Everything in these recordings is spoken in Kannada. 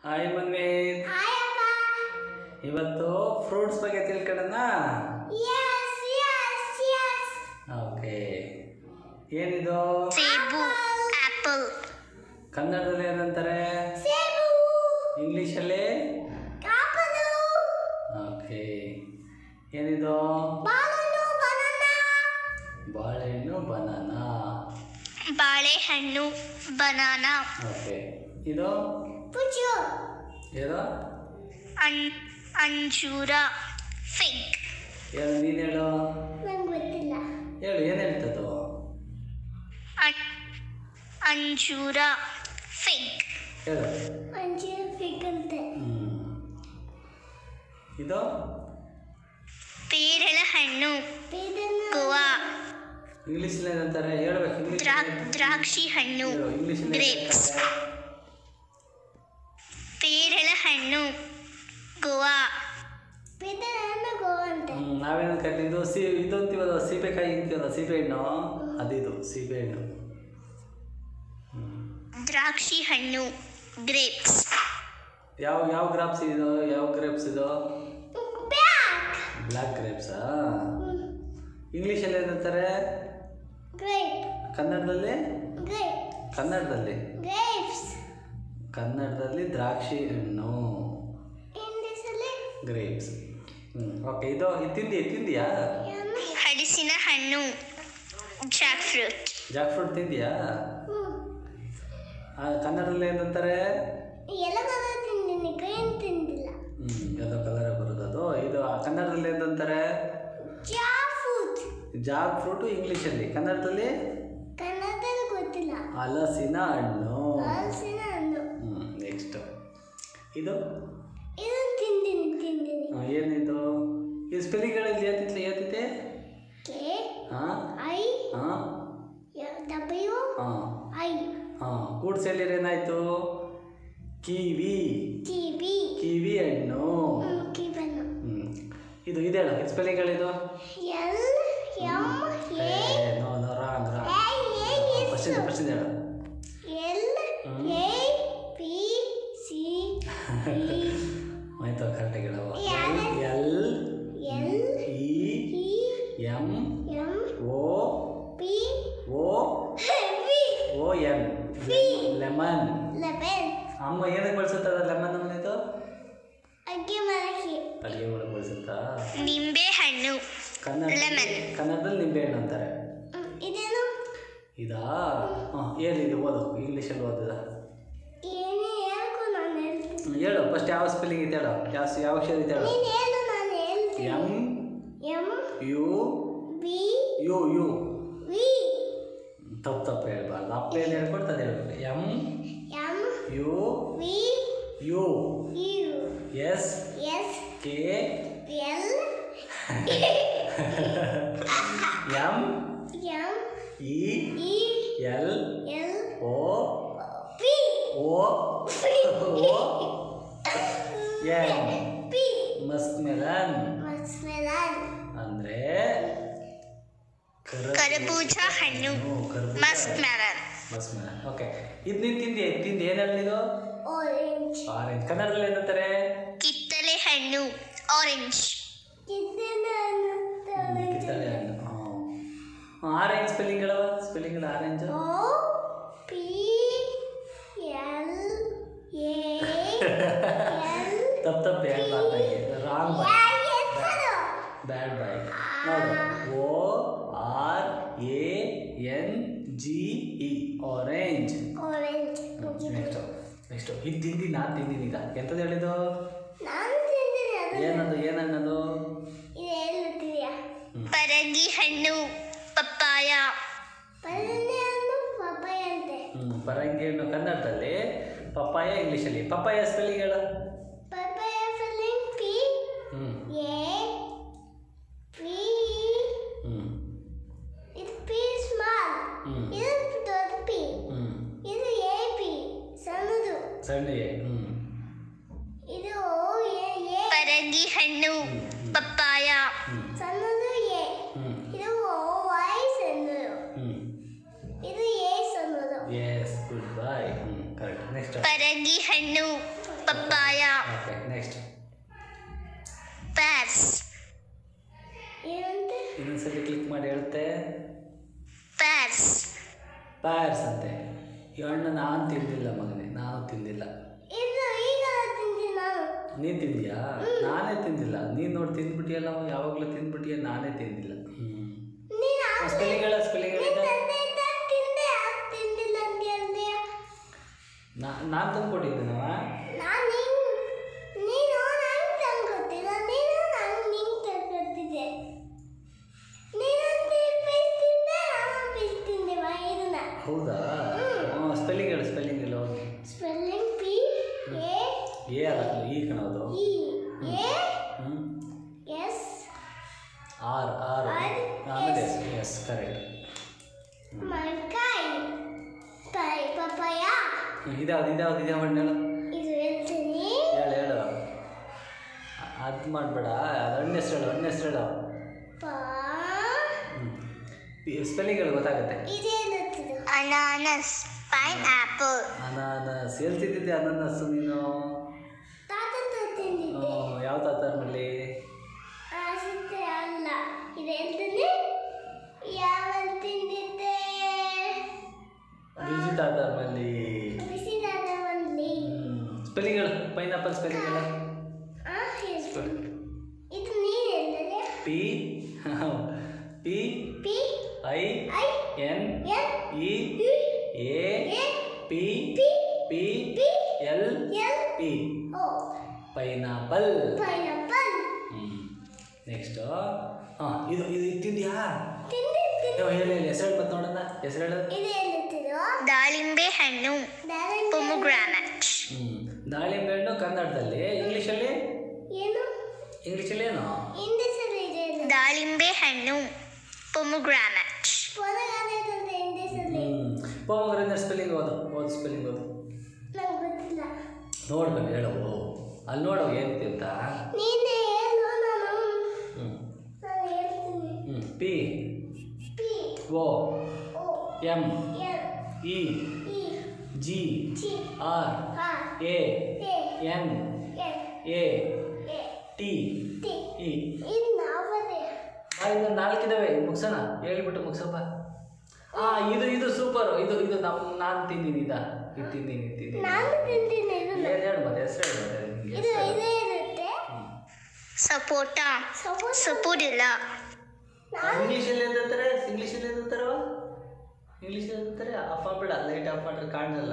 ಹಾಯ್ ಮನ್ವೀರ್ ಹಾಯ್ ಅಪ್ಪ ಇವತ್ತು ಫ್ರೂಟ್ಸ್ ಬಗ್ಗೆ ತಿಳ್ಕೊಳ್ಳೋಣ ಯಸ್ ಯಸ್ ಯಸ್ ಓಕೆ ಏನಿದು ಸೇಬು ಆಪಲ್ ಕನ್ನಡದಲ್ಲಿ ಏನಂತಾರೆ ಸೇಬು ಇಂಗ್ಲೀಷಲ್ಲಿ ಆಪಲು ಓಕೆ ಏನಿದು ಬಾಳೆಹಣ್ಣು ಬನಾನಾ ಬಾಳೆಹಣ್ಣು ಬನಾನಾ ಬಾಳೆಹಣ್ಣು ಬನಾನಾ ಓಕೆ ಇದು ಪುಚ್ಚು ಏನು ಅನ್ ಅಂಜೂರ ಫಿಗ್ ಏನು ನೀನು ಹೇಳು ನಂಗೆ ಗೊತ್ತಿಲ್ಲ ಹೇಳು ಏನು ಹೇಳ್ತದ್ದು ಅನ್ ಅಂಜೂರ ಫಿಗ್ ಹೇಳು ಅಂಜೂರ ಫಿಗ್ ಅಂತೆ ಹ್ಮ್. ಇದು ಪೇರಳ ಹಣ್ಣು ಗೋವಾ ಇಂಗ್ಲೀಷಲ್ಲಿ ಏನಂತಾರೆ ಹೇಳ್ಬೇಕು ಇಂಗ್ಲೀಷ್ ದ್ರಾ ದ್ರಾಕ್ಷಿ ಹಣ್ಣು ಇಂಗ್ಲೀಷಲ್ಲಿ grapes. ಪೇರಳ ಹಣ್ಣು ಗೋವಾ ಪೇರಳ ಹಣ್ಣು ಗೋವಾ ಅಂತೆ ನಾವೇನು ಕರೀತಿದ್ದು ಸಿ ಇದು ಅಂತೀವಲ್ಲ ಸೀಬೆಕಾಯಿ ಅಂತೀವಲ್ಲ ಸೀಬೆಹಣ್ಣು ಅದಿದು ಸೀಬೆಹಣ್ಣು ಹ್ಮ್. ದ್ರಾಕ್ಷಿ ಹಣ್ಣು ಗ್ರೇಪ್ಸ್ ಯಾವ ಯಾವ ಗ್ರಾಪ್ಸ್ ಇದು ಯಾವ ಗ್ರೇಪ್ಸ್ ಇದು ಬ್ಲ್ಯಾಕ್ ಗ್ರೇಪ್ಸಾ ಇಂಗ್ಲೀಷಲ್ಲಿ ಏನಂತಾರೆ ಗ್ರೇಪ್ ಕನ್ನಡದಲ್ಲಿ ಗ್ರೇಪ್ ಕನ್ನಡದಲ್ಲಿ ಗ್ರೇಪ್ಸ್ ಕನ್ನಡದಲ್ಲಿ ದ್ರಾಕ್ಷಿ ಹಣ್ಣು ಇಂಗ್ಲೀಷಲ್ಲಿ ಗ್ರೇಪ್ಸ್ ಹ್ಞೂ ಓಕೆ ಇದು ಇದು ತಿಂದಿ ತಿಂದಿಯಾ ಹಲಸಿನ ಹಣ್ಣು ಜಾಕ್ ಫ್ರೂಟ್ ಜಾಕ್ ಫ್ರೂಟ್ ತಿಂದಿಯಾ ಆ, ಕನ್ನಡದಲ್ಲಿ ಏನಂತಾರೆ ಎಲ್ಲ ಕಲರ್ ತಿಂದಿನಿ ಗ್ರೀನ್ ತಿಂದಿಲ್ಲ ಹ್ಞೂ ಯಾವುದೋ ಕಲರ್ ಬರೋದು ಇದು ಆ ಕನ್ನಡದಲ್ಲಿ ಏನಂತಾರೆ ಜಾಕ್ ಫ್ರೂಟ್ ಜಾಕ್ ಫ್ರೂಟು ಇಂಗ್ಲೀಷಲ್ಲಿ ಕನ್ನಡದಲ್ಲಿ ಕನ್ನಡದಲ್ಲಿ ಗೊತ್ತಿಲ್ಲ ಹಲಸಿನ ಹಣ್ಣು ಹಲಸಿನ ಹಣ್ಣು ಹ್ಞೂ ನೆಕ್ಸ್ಟ್ ಇದು ಇದನ್ನು ತಿಂದಿನಿ ತಿಂದಿನಿ ಆ, ಏನಿದು ಈ ಸ್ಪೆಲ್ಲಿಂಗ್ಗಳಲ್ಲಿ ಏತಿತ್ತು ಏತಿದೆ ಕೆ ಹಾಂ ಐ ಹಾಂ ಡಬ್ಲ್ಯೂ ಹಾಂ ಐ ಹಾಂ ಕೂಡ್ಸ್ ಏನಾಯಿತು ಕಿವಿ ಟಿ ಬಿ ಕಿವಿ ಹಣ್ಣು ಕಿಬನ್ನು ಹ್ಞೂ ಇದು ಇದೆಲ್ಲ ಸ್ಪೆಲ್ಲಿಂಗ್ಗಳಿದು L M A no no wrong wrong A A ಫಸ್ಟಿಂದ ಫಸ್ಟಿಂದ ಹೇಳು L A P C E ಆಯ್ತು ಕರೆಕ್ಟಾಗಿ ಹೇಳವ ಯಾರು? L L E E M M O P O V O N lemon ಲೆವೆನ್ ಅಮ್ಮ ಏನಕ್ಕೆ ಬಳಸುತ್ತದ ಲೆಮನ್ ಅನ್ನೋದು ಅಗ್ಗೆ ಮರಕ್ಕೆ ಅಡುಗೆ ಒಳಗೆ ಬಳಸುತ್ತಾ ನಿಂಬೆ ಹಣ್ಣು ಕನ್ನಡ Lemon. ಕನ್ನಡದಲ್ಲಿ ನಿಂಬೆಹಣ್ಣು ಅಂತಾರೆ ಇದೇನು ಇದಾ ಹಾಂ ಏನಿದು ಓದು ಇಂಗ್ಲೀಷಲ್ಲಿ ಓದಿದ ಏನೇ ಹೇಳ್ಕೊ ನಾನು ಹೇಳ್ತೀನಿ ಹ್ಮ್, ಹೇಳು ಫಸ್ಟ್ ಯಾವ ಸ್ಪೆಲ್ಲಿಂಗ್ ಇದೆ ಹೇಳು ಯಾವ ಯಾವ ಅಕ್ಷರ ಇದೆ ಹೇಳು ನೀನು ಹೇಳು ನಾನು ಹೇಳ್ತೀನಿ M M U B U U V ತಪ್ಪು ತಪ್ಪು ಹೇಳ್ಬಾರ್ದು ಅಪ್ಪ ಏನು ಹೇಳ್ಕೊಡ್ತದೆ ಹೇಳ್ಬೇಕು M M U V U U S S K L M M E E L L O P O O N P musk melon muskmelon ಅಂದರೆ ಕರಬೂಜ ಹಣ್ಣು musk melon musk melon okay ಇದು ನೀನು ತಿಂದಿ ತಿಂದು ಏನು ಹೇಳಿದು ಆರೆಂಜ್ ಆರೆಂಜ್ ಕನ್ನಡದಲ್ಲಿ ಏನಂತಾರೆ ಕಿತ್ತಳೆ ಹಣ್ಣು ಆರೆಂಜ್ ಕಿತ್ತಳೆ ಕಿತ್ತಳೆ ಹಣ್ಣು ಹಾಂ ಆರೆಂಜ್ ಸ್ಪೆಲ್ಲಿಂಗ್ ಹೇಳವ ಸ್ಪೆಲ್ಲಿಂಗ್ ಹೇಳ orange O P L A L ತಪ್ಪು ತಪ್ಪು ಹೇಳ್ಬಾರ್ದಾಗೆ ರಾಂಗ್ ಬ್ಯಾಡ್ ಬಾಯ್ ನೋಡು O R A N G E orange orange next next ಇದು ತಿಂದು ನಾನು ತಿಂದಿನಿ ಈಗ ಎಂಥದ್ದು ಹೇಳಿದ್ದು ನಾನು ತಿಂದಿನಿ ಅದು ಏನದು ಏನನ್ನದು ಇದು ಹೇಳ್ತೀಯಾ ಹ್ಮ್. ಪರಂಗಿ ಹಣ್ಣು ಪಪ್ಪಾಯ ಪರಂಗಿ ಹಣ್ಣು ಪಪ್ಪಾಯ ಅಂತೆ ಹ್ಞೂ ಪರಂಗಿ ಹಣ್ಣು ಕನ್ನಡದಲ್ಲಿ ಪಪ್ಪಾಯ ಇಂಗ್ಲೀಷಲ್ಲಿ ಪಪ್ಪಾಯ ಸ್ಪೆಲ್ಲಿಂಗ್ ಹೇಳು ಪಪ್ಪಾಯ ಫಿಲ್ಲಿಂಗ್ ಪಿ ಹ್ಞೂ ಎ ಪಿ ಹ್ಞೂ ಇದು ಪಿ ಸ್ಮಾಲ್ ಹ್ಞೂ ಇದು ದೊಡ್ಡ ಪಿ ಹ್ಞೂ ಇದು ಎ ಪಿ ಸಣ್ಣದು ಸಣ್ಣ ಎ ಹ್ಞೂ ಇದು ಎ ಎ ಪರಂಗಿ ಹಣ್ಣು ಪಪ್ಪಾಯ ಹ್ಞೂ ಸಣ್ಣದು ಎ ಹ್ಞೂ ಇದು ವೈ ಸಣ್ಣದು ಹ್ಞೂ ಇದು ಎ ಸಣ್ಣದು ಎಸ್ ಗುಡ್ ಬಾಯ್ ಹ್ಞೂ ಕರೆಕ್ಟ್ ನೆಕ್ಸ್ಟ್ ಪರಂಗಿ ಹಣ್ಣು ಪಪ್ಪಾಯ ಓಕೆ ನೆಕ್ಸ್ಟ್ ಪೇರ್ಸ್ ಏನಂತೆ ಇನ್ನೊಂದ್ಸಲಿ ಕ್ಲಿಕ್ ಮಾಡಿ ಹೇಳುತ್ತೆ ಪೇರ್ಸ್ ಪ್ಯಾರ್ಸ್ ಅಂತೆ ಈ ಹಣ್ಣು ನಾನು ತಿಂದಿಲ್ಲ ಮಗನೇ ನಾನು ತಿಂದಿಲ್ಲ ಇದು ಈಗ ತಿಂತೀನಿ ನಾನು ನೀನು ತಿಂದ್ಯಾ ನಾನೇ ತಿಂದಿಲ್ಲ ನೀನು ನೋಡಿ ತಿಂದ್ಬಿಟ್ಟಿಯಲ್ಲ ಯಾವಾಗಲೂ ತಿಂದ್ಬಿಟ್ಟಿಯ ನಾನೇ ತಿಂದಿಲ್ಲ ಹ್ಞೂ ನೀನು ಸ್ಪೆಲ್ಲಿಂಗ್ ಹೇಳ ಸ್ಪೆಲ್ಲಿಂಗ್ ಹೇಳಿದ್ದೆ ತಿಂದೆ ಯಾಕೆ ತಿಂದಿಲ್ಲ ಅಂತ ಹೇಳ್ದೆ ನಾ ನಾನು ತಂದ್ಕೊಟ್ಟಿದ್ದೀನವ ನಾನು ನಿಂಗ್ ನೀನು ನಂಗೆ ತಂಗೊತ್ತಿಲ್ಲ ನೀನು ನಂಗೆ ನಿಂಗೆ ತಂಗೊತ್ತಿದ್ದೆ ನೀನು ಪೀಸ್ ತಿಂದೆ ನಾನು ಪೀಸ್ ತಿಂದೆ ಬಾ ಇದನ್ನ ಹೌದಾ ಹ್ಞೂ ಸ್ಪೆಲ್ಲಿಂಗ್ ಹೇಳು ಸ್ಪೆಲ್ಲಿಂಗ್ ಹೇಳು ಸ್ಪೆಲ್ಲಿಂಗ್ ಪಿ ಎ ಏ ಅಲ್ಲ ಈ ಕಣೋದು ಇ ಎ ಹ್ಞೂ ಎಸ್ ಆರ್ ಆರ್ ಆರ್, ಆಮೇಲೆ ಎಸ್. ಎಸ್ ಎಸ್ ಕರೆಕ್ಟ್ ಮಲ್ಕಾಯಿ ಕಾಯಿ ಪಪ್ಪಾಯ ಇದ್ಯಾವ್ದು ಇದ್ಯಾವ್ದು ಇದ್ಯಾವ ಹಣ್ಣು ಹೇಳು ಇದು ಹೇಳ್ತೀನಿ ಹೇಳು ಹೇಳು ಅದು ಮಾಡಬೇಡ ಅದು ಹಣ್ಣು ಹೆಸ್ರು ಹೇಳು ಹಣ್ಣು ಹೆಸ್ರು ಹೇಳು ಪಾ ಹ್ಞೂ ಸ್ಪೆಲ್ಲಿಂಗ್ ಹೇಳು ಗೊತ್ತಾಗುತ್ತೆ ಇದೇನತ್ತಿದು ಅನಾನಸ್ ಪೈನ್ ಆಪಲ್ ಅನಾನಸ್ ಎಲ್ಲಿ ತಿಂದಿದ್ದೆ ಅನಾನಸ್ ನೀನು ತಾತ ತಿಂದಿದ್ದೆ ಯಾವ ತಾತರ್ನಲ್ಲಿ ಆಸಕ್ತಿ ಅಲ್ಲ ಇದು ಹೇಳ್ತೀನಿ ಯಾವ ತಿಂದಿದ್ದೆ ಬಿಜಿ ತಾತರ್ನಲ್ಲಿ ಬಿಸಿದಾದ ಒಂದ್ಲಿ ಸ್ಪೆಲ್ಲಿಂಗ್ ಹೇಳು ಪೈನಾಪಲ್ ಸ್ಪೆಲ್ಲಿಂಗ್ ಹೇಳು ಆ ಹೇಳ್ತೀನಿ ಇದು ನೀನು ಹೇಳಿದ್ರೆ P P P I I N N E E A A P P P P L L P O pineapple pineapple ಹ್ಞೂ ನೆಕ್ಸ್ಟು ಹಾಂ ಇದು ಇದು ಇದು ತಿಂದ್ಯಾ ತಿಂದಿರ್ತೀನಿ ಹೇಳು ಹೇಳು ಹೇಳು ಹೆಸರು ಹೇಳು ಮತ್ತೆ ನೋಡೋಣ ಹೆಸರು ಹೇಳು ಇದು ಹೇಳ್ತಿರೋ ದಾಳಿಂಬೆ ಹಣ್ಣು ದಾಳಿಂಬೆ ಪೊಮೊಗ್ರಾನಟ್ ಹ್ಞೂ ದಾಳಿಂಬೆ ಹಣ್ಣು ಕನ್ನಡದಲ್ಲಿ ಇಂಗ್ಲೀಷಲ್ಲಿ ಏನು ಇಂಗ್ಲೀಷಲ್ಲಿ ಏನು ಇಂಗ್ಲೀಷಲ್ಲಿ ಇದೆ ಇದು. ದಾಳಿಂಬೆ ಹಣ್ಣು ಪೊಮೊಗ್ರಾನಟ್ ಪೊಲಗಾನೆಟ್ ಅಂತ ಇಂಗ್ಲೀಷಲ್ಲಿ ಹ್ಞೂ ಪೋಮಗ್ರೆನೇಟ್ ಸ್ಪೆಲ್ಲಿಂಗ್ ಓದು ಓದು ಸ್ಪೆಲ್ಲಿಂಗ್ ಓದು ನಂಗೆ ಗೊತ್ತಿಲ್ಲ ನೋಡ್ಕೊಂಡು ಹೇಳು ಅಲ್ಲಿ ನೋಡು ಏನೈತಿ ಅಂತ ನೀನೇ ಹೇಳು ನಾನು ಹ್ಞೂ ನಾನು ಹೇಳ್ತೀನಿ ಹ್ಞೂ P P O O M L E E G G R R A A N L A A T T E ಇದು ನಾವದೇ ಆ, ಇನ್ನು ನಾಲ್ಕಿದಾವೆ ಮುಗ್ಸೋಣ ಹೇಳ್ಬಿಟ್ಟು ಮುಗ್ಸಪ್ಪ ಹಾಂ ಇದು ಇದು ಸೂಪರು ಇದು ಇದು ನಮ್ಮ ನಾನು ತಿಂದೀನಿ ಇದ ಇದು ತಿಂದೀನಿ ಇದು ತಿಂದೀನಿ ನಾನು ತಿಂತೀನಿ ಇದನ್ನ ಏನು ಹೇಳು ಮತ್ತೆ ಹೆಸರು ಹೇಳು ಮತ್ತೆ ನಿಂಗೆ ಇದು ಹೆಸ್ರು ಹೇಳು. ಇದೇ ಇರುತ್ತೆ ಸಪೋಟ ಸಪೋಸ್ ಸಪೋಡಿಲ್ಲ ನಾನು ಇಂಗ್ಲೀಷಲ್ಲಿ ಏನಂತಾರೆ ಇಂಗ್ಲೀಷಲ್ಲಿ ಏನಂತಾರವ ಇಂಗ್ಲೀಷಲ್ಲಿ ಅಂತಾರೆ ಆಫ್ ಮಾಡ್ಬೇಡ ಲೈಟ್ ಆಫ್ ಮಾಡ್ರೆ ಕಾಣಲ್ಲ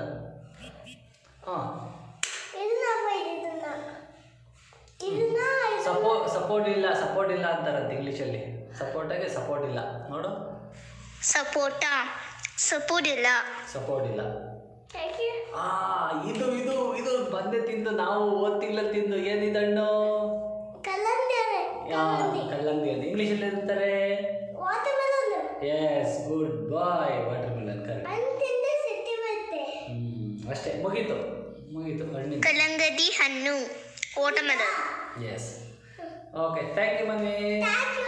ಹಾಂ ಇದನ್ನ ಇದನ್ನ ಇದನ್ನ ಸಪೋ ಸಪೋರ್ಟ್ ಇಲ್ಲ ಸಪೋರ್ಟ್ ಇಲ್ಲ ಅಂತಾರಂತ ಇಂಗ್ಲೀಷಲ್ಲಿ ಸಪೋರ್ಟಾಗೆ ಸಪೋರ್ಟ್ ಇಲ್ಲ ನೋಡು ಸಪೋಟ ಸಪೋಡಿಲ್ಲ ಸಪೋರ್ಟ್ ಇಲ್ಲ ಥ್ಯಾಂಕ್ ಯು ಆ ಇದು ಇದು ಇದು ಬಂದೆ ತಿಂದು ನಾವು ಓದ್ ತಿಂಗಳ ತಿಂದು ಏನಿದೆ ಹಣ್ಣು ಕಲ್ಲಂಗಡಿ ಯಾ ಕಲ್ಲಂಗಡಿ ಅಂತ ಇಂಗ್ಲೀಷಲ್ಲಿ ಅಂತಾರೆ water melon yes good boy water melon correct ಅಂತಿಂದ ಸಿಟ್ಟಿ ಬರುತ್ತೆ ಹ್ಞೂ ಅಷ್ಟೇ ಮುಗೀತು ಮುಗೀತು ಹಣ್ಣಿನ ಕಲ್ಲಂಗಡಿ ಹಣ್ಣು watermelon yes okay thank you mummy thank you